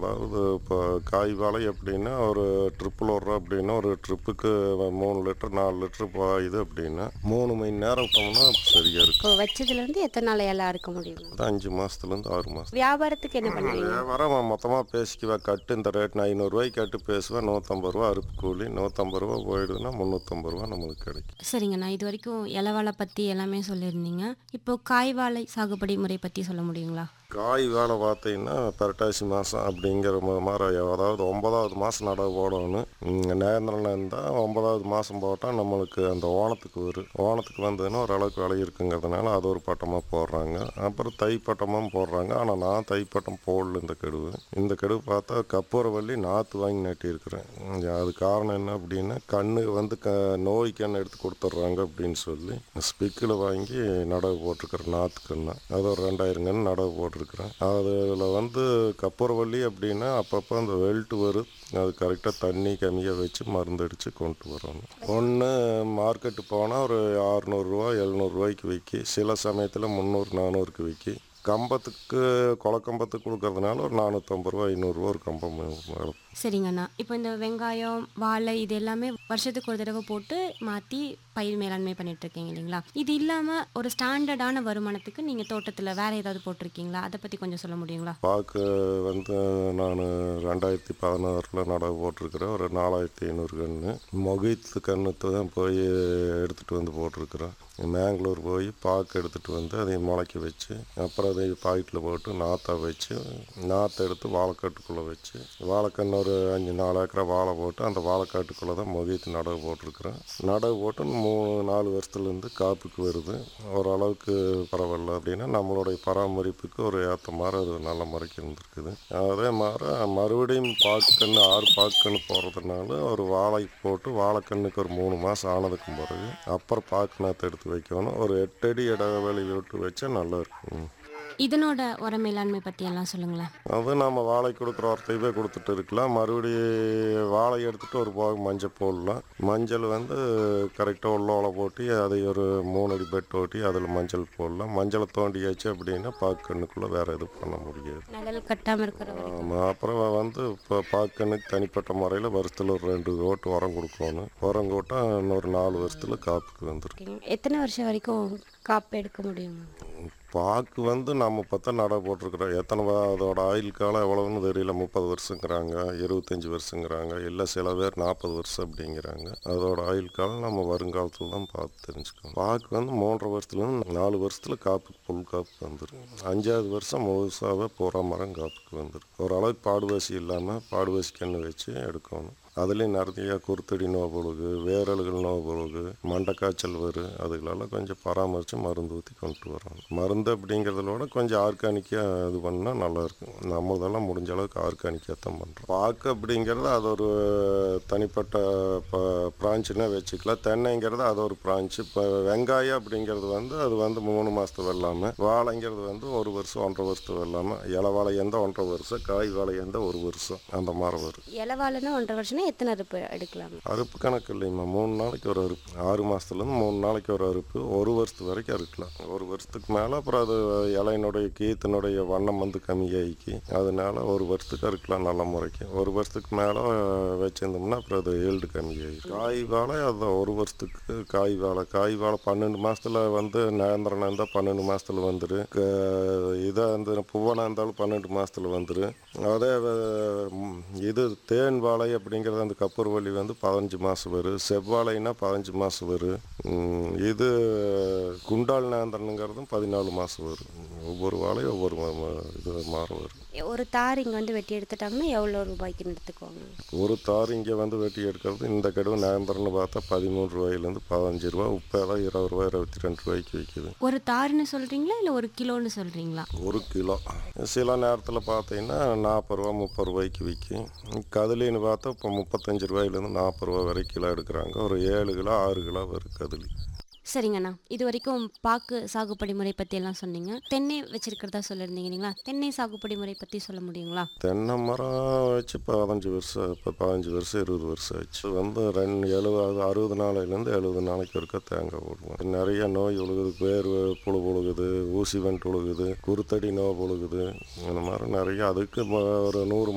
அதாவது இப்போ காய் வாழை எப்படின்னா ஒரு ட்ரிப்பில் விட்றோம் அப்படின்னா ஒரு ட்ரிப்புக்கு மூணு லிட்டர் நாலு லிட்டர் பாயுது அப்படின்னா மூணு மணி நேரம் விட்டோம்னா சரியாக இருக்கும் இப்போ வச்சதுலேருந்து எத்தனை நாள் எல்லாம் அறுக்க முடியும் அது அஞ்சு மாதத்துலேருந்து ஆறு மாதம் வியாபாரத்துக்கு என்ன பண்ணுவீங்க வியாபாரம் மொத்தமாக பேசிக்குவேன் கட்டு இந்த ரேட் ஐநூறுரூவாய்க்கு கட்டு பேசுவேன் நூற்றம்பது ரூபா அறுப்பு கூலி நூற்றம்பது ரூபா போயிடுதுன்னா முந்நூற்றம்பது ரூபா நம்மளுக்கு கிடைக்கும் சரிங்கண்ணா இது வரைக்கும் இலவாழை பற்றி எல்லாமே சொல்லியிருந்தீங்க இப்போ காய் வாழை சாகுபடி முறை பற்றி சொல்ல முடியுங்களா காய் வேலை பார்த்தீங்கன்னா புரட்டாசி மாதம் அப்படிங்கிற மா- மாதிரி அதாவது ஒன்பதாவது மாதம் நடவு போடணும் இங்க நேந்திரன் இருந்தால் ஒன்பதாவது மாதம் போட்டால் நம்மளுக்கு அந்த ஓணத்துக்கு வரும் ஓணத்துக்கு வந்ததுன்னா ஓரளவுக்கு விலை இருக்குங்கிறதுனால அது ஒரு பட்டமாக போடுறாங்க அப்புறம் தை பட்டமும் போடுறாங்க ஆனால் நான் தை பட்டம் போடல இந்த கெடுவு இந்த கெடுவு பார்த்தா கற்பூரவள்ளி நாற்று வாங்கி நட்டியிருக்கிறேன் இங்க அது காரணம் என்ன அப்படின்னா கண்ணு வந்து க நோய் கண்ணு எடுத்து கொடுத்துட்றாங்க அப்படின்னு சொல்லி ஸ்பிக்கில் வாங்கி நடவு போட்டிருக்கிறேன் நாற்று கண்ணு அது ஒரு ரெண்டாயிரம் கன்று நடவு போட்டிருக்கிறேன் அதில் வந்து கற்பூரவள்ளி அப்படின்னா அப்பப்போ அந்த வெல்ட்டு வரும் அது கரெக்டாக தண்ணி கம்மியாக வச்சு மருந்து அடித்து கொண்டு வரணும் ஒன்று மார்க்கெட்டு போனால் ஒரு அறநூறுரூவா எழுநூறுவாய்க்கு விற்கி சில சமயத்தில் முந்நூறு நானூறுக்கு விற்கி கம்பத்துக்கு கொலக்கம்பத்துக்கு கொடுக்கறதுனால ஒரு நானூற்றம்பது ரூபா ஐநூறுரூவா ஒரு கம்பம் மேலே சரிங்கண்ணா இப்போ இந்த வெங்காயம் வாழை இது எல்லாமே வருஷத்துக்கு ஒரு தடவை போட்டு மாற்றி பயிர் மேலாண்மை பண்ணிட்டு இருக்கீங்க இல்லைங்களா இது இல்லாமல் ஒரு ஸ்டாண்டர்டான வருமானத்துக்கு நீங்கள் தோட்டத்தில் வேற ஏதாவது போட்டிருக்கீங்களா அதை பற்றி கொஞ்சம் சொல்ல முடியுங்களா பாக்கு வந்து நான் ரெண்டாயிரத்தி பதினாறில் நடவு போட்டிருக்கிறேன் ஒரு நாலாயிரத்தி ஐநூறு கன்று மொகித்து கன்று தான் போய் எடுத்துகிட்டு வந்து போட்டிருக்கிறேன் மேங்களூர் போய் பாக்கு எடுத்துகிட்டு வந்து அதை முளைக்க வச்சு அப்புறம் அதை பாக்கெட்டில் போட்டு நாற்றை வச்சு நாற்றை எடுத்து வாழைக்காட்டுக்குள்ளே வச்சு வாழைக்கன்று ஒரு அஞ்சு நாலு ஏக்கரா வாழை போட்டு அந்த வாழைக்காட்டுக்குள்ளே தான் மொகித்து நடவு போட்டிருக்கிறேன் நடவு போட்டு மூணு நாலு வருஷத்துலேருந்து காப்புக்கு வருது ஓரளவுக்கு பரவாயில்ல அப்படின்னா நம்மளுடைய பராமரிப்புக்கு ஒரு ஏற்ற மாதிரி அது நல்ல முறைக்கு இருந்திருக்குது அதே மாதிரி மறுபடியும் பாக்கன்று ஆறு பாக்கன்று போடுறதுனால ஒரு வாழை போட்டு வாழைக்கண்ணுக்கு ஒரு மூணு மாதம் ஆனதுக்கு பிறகு அப்புறம் பாக்கு நாற்று எடுத்து வைக்கணும் ஒரு எட்டு அடி இடைவெளி விட்டு வச்சா நல்லா இருக்கும் இதனோட உர மேலாண்மை பற்றி எல்லாம் சொல்லுங்களேன் அது நம்ம வாழை கொடுக்குற ஒருத்தையவே கொடுத்துட்டு இருக்கலாம் மறுபடியும் வாழை எடுத்துட்டு ஒரு போக மஞ்சள் போடலாம் மஞ்சள் வந்து கரெக்டாக உள்ள ஓலை போட்டு அதை ஒரு மூணு அடி பெட் ஓட்டி அதில் மஞ்சள் போடலாம் மஞ்சளை தோண்டியாச்சு அப்படின்னா பாக்கண்ணுக்குள்ளே வேறு எதுவும் பண்ண முடியாது நிழல் கட்டாமல் இருக்கிற வரைக்கும். ஆமாம் அப்புறம் வந்து இப்போ பாக்கண்ணுக்கு தனிப்பட்ட முறையில் வருஷத்தில் ஒரு ரெண்டு ஓட்டு உரம் கொடுக்கணும் உரம் போட்டா இன்னொரு நாலு வருஷத்தில் காப்புக்கு வந்துடும் இருக்கீங்க. எத்தனை வருஷம் வரைக்கும் காப்பு எடுக்க முடியும் பாக்கு வந்து நம்ம பார்த்தா நடை போட்டிருக்கிறோம் எத்தனை வா- அதோட ஆயுள் காலம் எவ்வளவுன்னு தெரியல முப்பது வருஷங்கிறாங்க இருபத்தஞ்சி வருஷங்கிறாங்க இல்லை சில பேர் நாற்பது வருஷம் அப்படிங்கிறாங்க அதோட ஆயுள் காலம் நம்ம வருங்காலத்தில் தான் பார்த்து தெரிஞ்சுக்கணும் பாக்கு வந்து மூன்றரை வருஷத்துலேருந்து நாலு வருஷத்தில் காப்புக்கு புல் காப்பு வந்துடும் அஞ்சாவது வருஷம் முழுசாவே பூரா மரம் காப்புக்கு வந்துடும் ஓரளவுக்கு பாடுவாசி இல்லாமல் பாடுவாசி கன்று வச்சு எடுக்கணும் அதுலேயும் நிறைய குருத்தடி நோய் பொழுகு வேரல்கள் நோய் பொழுகு மண்டைக்காய்ச்சல் வரும் அதுகளெல்லாம் கொஞ்சம் பராமரித்து மருந்து ஊற்றி கொண்டு வரணும் மருந்து அப்படிங்கிறதோட கொஞ்சம் ஆர்கானிக்காக இது பண்ணால் நல்லாயிருக்கும் நம்மளதெல்லாம் முடிஞ்ச அளவுக்கு ஆர்கானிக்காக தான் பண்ணுறோம் பாக்கு அப்படிங்கிறது அது ஒரு தனிப்பட்ட ப பிரான்ச்சுன்னே வச்சுக்கலாம் தென்னைங்கிறது அது ஒரு பிரான்ச்சு இப்போ வெங்காயம் அப்படிங்கிறது வந்து அது வந்து மூணு மாதத்து வெள்ளாமல் வாழைங்கிறது வந்து ஒரு வருஷம் ஒன்றரை வருஷத்து வெள்ளாமல் இலை வாழை எந்த ஒன்றரை வருஷம் காய் வாழை எந்த ஒரு வருஷம் அந்த மாதிரி வரும் இலவாளுன்னா ஒன்றரை வருஷம்னா எத்தனை அறுப்பு எடுக்கலாம் அறுப்பு கணக்கு இல்லைம்மா மூணு நாளைக்கு ஒரு அறுப்பு ஆறு மாதத்துலேருந்து மூணு நாளைக்கு ஒரு அறுப்பு ஒரு வருஷத்து வரைக்கும் அறுக்கலாம் ஒரு வருஷத்துக்கு மேலே அப்புறம் அது இலையினுடைய கீத்தினுடைய வண்ணம் வந்து கம்மியாகி அதனால ஒரு வருஷத்துக்கு அறுக்கலாம் நல்ல முறைக்கு ஒரு வருஷத்துக்கு மேலே வச்சிருந்தோம்னா அப்புறம் அது ஈல்டு கம்மியாயிடும் காய் வாழை அது ஒரு வருஷத்துக்கு காய் வாழை காய் வாழை பன்னெண்டு மாதத்தில் வந்து நேந்திரனா இருந்தால் பன்னெண்டு மாதத்தில் வந்துடும் இதாக இருந்து பூவனாக இருந்தாலும் பன்னெண்டு மாதத்தில் வந்துடும் அதே வ- ம், இது தேன் வாழை அப்படிங்கிறது அந்த கப்பூர்வள்ளி வந்து பதினஞ்சு மாதம் வரும் செவ்வாழைனா பதினஞ்சு மாதம் வரும் ம், இது குண்டால் நேந்திரனுங்கிறதும் பதினாலு மாதம் வரும் ஒவ்வொரு வாழையும் ஒவ்வொரு ம- ம- இது மாற வரும் ஒரு தார் இங்கே வந்து வெட்டி எடுத்துட்டாங்கன்னா எவ்வளோ ரூபாய்க்குன்னு எடுத்துக்குவாங்க ஒரு தார் இங்கே வந்து வெட்டி எடுக்கிறது இந்த கடுவு நேந்திரன்னு பார்த்தா பதிமூணு ரூபாயிலேருந்து பதினஞ்சு ரூபா உப்பேதான் இருபது ரூபா இருபத்தி ரெண்டு ரூபாய்க்கு விற்கிது ஒரு தாருன்னு சொல்கிறீங்களா இல்லை ஒரு கிலோன்னு சொல்கிறீங்களா ஒரு கிலோ சில நேரத்தில் பார்த்தீங்கன்னா நாற்பது ரூபா முப்பது ரூபாய்க்கு விற்கும் கதிலின்னு பார்த்தா இப்போ முப்பத்தஞ்சு ரூபாயிலேருந்து நாற்பது ரூபா வரை கிலோ எடுக்கிறாங்க ஒரு ஏழு கிலோ ஆறு கிலோ வரும் கதிலி சரிங்கண்ணா இது வரைக்கும் பாக்கு சாகுபடி முறை பற்றி எல்லாம் சொன்னீங்க தென்னை வச்சிருக்கிறதா சொல்லியிருந்தீங்க இல்லைங்களா தென்னை சாகுபடி முறை பற்றி சொல்ல முடியுங்களா தென்னை மரம் வச்சு பதினஞ்சு வருஷம் இப்போ பதினஞ்சு வருஷம் இருபது வருஷம் ஆச்சு இது வந்து ரெண்டு எழுபது அறுபது நாளையிலேருந்து எழுபது நாளைக்கு ஒருக்கா தேங்காய் போடுவோம் நிறைய நோய் உழுகுது பேர் புழு புழுகுது ஊசி வெண்ட் உழுகுது குருத்தடி நோய் புழுகுது இந்த மாதிரி நிறைய அதுக்கு ம- ஒரு நூறு